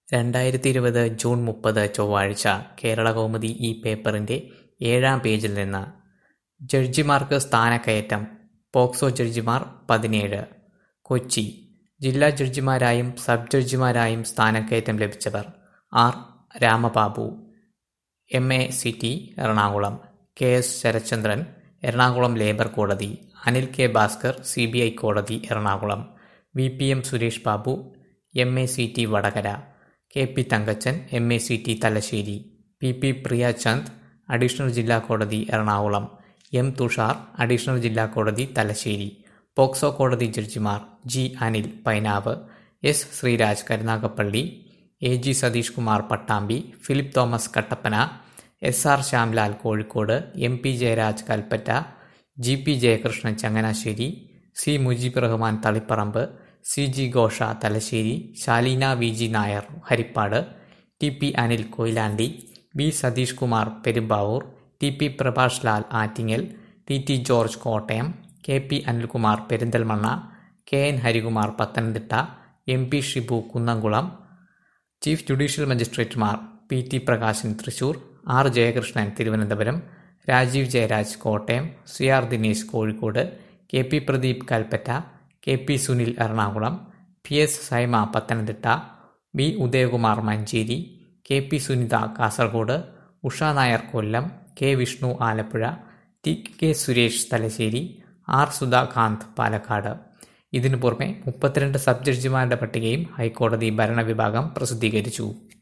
രണ്ടായിരത്തി ഇരുപത് ജൂൺ മുപ്പത് ചൊവ്വാഴ്ച കേരളകൗമുദി ഈ പേപ്പറിന്റെ ഏഴാം പേജിൽ നിന്ന് ജഡ്ജിമാർക്ക് സ്ഥാനക്കയറ്റം പോക്സോ ജഡ്ജിമാർ പതിനേഴ് കൊച്ചി ജില്ലാ ജഡ്ജിമാരായും സബ് ജഡ്ജിമാരായും സ്ഥാനക്കയറ്റം ലഭിച്ചവർ R Ramababu M A city Ernakulam K S Sarathchandran Ernakulam labour കോടതി Anil K Bhaskar C B I കോടതി Ernakulam V P M Suresh Babu M A C T Vadakara K P Thankachan M A C T Thalassery P P Priyachand additional ജില്ലാ കോടതി എറണാകുളം എം തുഷാർ അഡീഷണൽ ജില്ലാ കോടതി തലശ്ശേരി പോക്സോ കോടതി ജഡ്ജിമാർ G Anil Painavu S Sreeraj Karunagappally A G Satheesh Kumar Pattambi Philip Thomas Kattappana S R Shyamlal Kozhikode M P Jayaraj Kalpetta G P Jayakrishnan Changanassery C Mujeeb Rahman Taliparamba C G Ghosha Thalassery Shaleena V G Nair Harippad T P Anil Koyilandy B Satheesh Kumar Perumbavoor T P Prabhash Lal Attingal T T George Kottayam K P Anilkumar Perinthalmanna K N Harikumar Pathanamthitta M P Shibu Kunnamkulam chief judicial മജിസ്ട്രേറ്റുമാർ P T Prakashan Thrissur R Jayakrishnan Thiruvananthapuram Rajeev Jayaraj Kottayam C R Dinesh Kozhikode K P Pradeep Kalpetta K P Sunil Ernakulam P S Saima Pathanamthitta B Udayakumar Manjeri K P Sunitha Kasaragod Usha Nair Kollam K Vishnu Alappuzha T K Suresh Thalassery R Sudhakanth Palakkad ഇതിനു പുറമെ മുപ്പത്തിരണ്ട് sub ജഡ്ജിമാരുടെ പട്ടികയും ഹൈക്കോടതി ഭരണവിഭാഗം പ്രസിദ്ധീകരിച്ചു